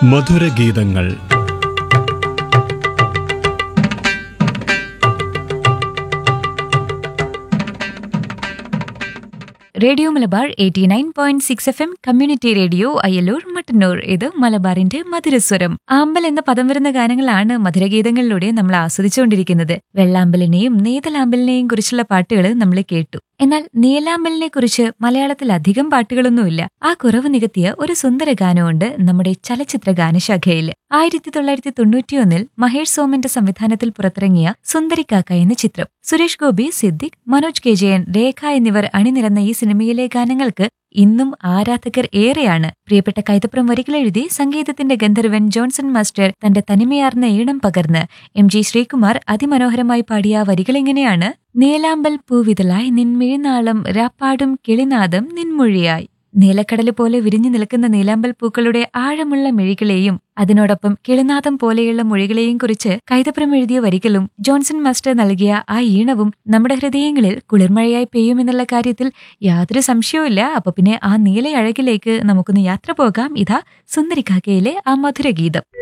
മധുരഗീതങ്ങൾ radio Malabar eighty nine point six F M community radio Ayyalur Mattannur ഇത് മലബാറിന്റെ മധുരസ്വരം ആമ്പൽ എന്ന പദം വരുന്ന ഗാനങ്ങളാണ് മധുരഗീതങ്ങളിലൂടെ നമ്മൾ ആസ്വദിച്ചുകൊണ്ടിരിക്കുന്നത് വെള്ളാമ്പലിനെയും നീതലാമ്പലിനെയും കുറിച്ചുള്ള പാട്ടുകൾ നമ്മൾ കേട്ടു എന്നാൽ നീലാമ്പലിനെ കുറിച്ച് മലയാളത്തിൽ അധികം പാട്ടുകളൊന്നുമില്ല ആ കുറവ് നികത്തിയ ഒരു സുന്ദര ഗാനമുണ്ട് നമ്മുടെ ചലച്ചിത്ര ഗാനശാഖയിൽ ആയിരത്തി തൊള്ളായിരത്തി തൊണ്ണൂറ്റിയൊന്നിൽ മഹേഷ് സോമന്റെ സംവിധാനത്തിൽ പുറത്തിറങ്ങിയ സുന്ദരിക്കാക്ക എന്ന ചിത്രം സുരേഷ് ഗോപി സിദ്ദിഖ് മനോജ് കെ ജയൻ രേഖ എന്നിവർ അണിനിരന്ന ഈ സിനിമയിലെ ഗാനങ്ങൾക്ക് ഇന്നും ആരാധകർ ഏറെയാണ് പ്രിയപ്പെട്ട കൈതപ്രം വരികളെഴുതി സംഗീതത്തിന്റെ ഗന്ധർവൻ ജോൺസൺ മാസ്റ്റർ തന്റെ തനിമയാർന്ന ഈണം പകർന്ന് എം ജി ശ്രീകുമാർ അതിമനോഹരമായി പാടിയ ആ വരികളിങ്ങനെയാണ് നീലാമ്പൽ പൂവിതലായി നിൻമിഴിനാളം രാപ്പാടും കിളിനാദം നിൻമൊഴിയായി നീലക്കടല് പോലെ വിരിഞ്ഞു നിൽക്കുന്ന നീലാമ്പൽ പൂക്കളുടെ ആഴമുള്ള മിഴികളെയും അതിനോടൊപ്പം കിളിനാദം പോലെയുള്ള മൊഴികളെയും കുറിച്ച് കൈതപ്രം എഴുതിയ വരികളും ജോൺസൺ മാസ്റ്റർ നൽകിയ ആ ഈണവും നമ്മുടെ ഹൃദയങ്ങളിൽ കുളിർമഴയായി പെയ്യുമെന്നുള്ള കാര്യത്തിൽ യാതൊരു സംശയവുമില്ല അപ്പൊ പിന്നെ ആ നീല അഴകിലേക്ക് നമുക്കൊന്ന് യാത്ര പോകാം ഇതാ സുന്ദരിക്കാക്കയിലെ ആ മധുരഗീതം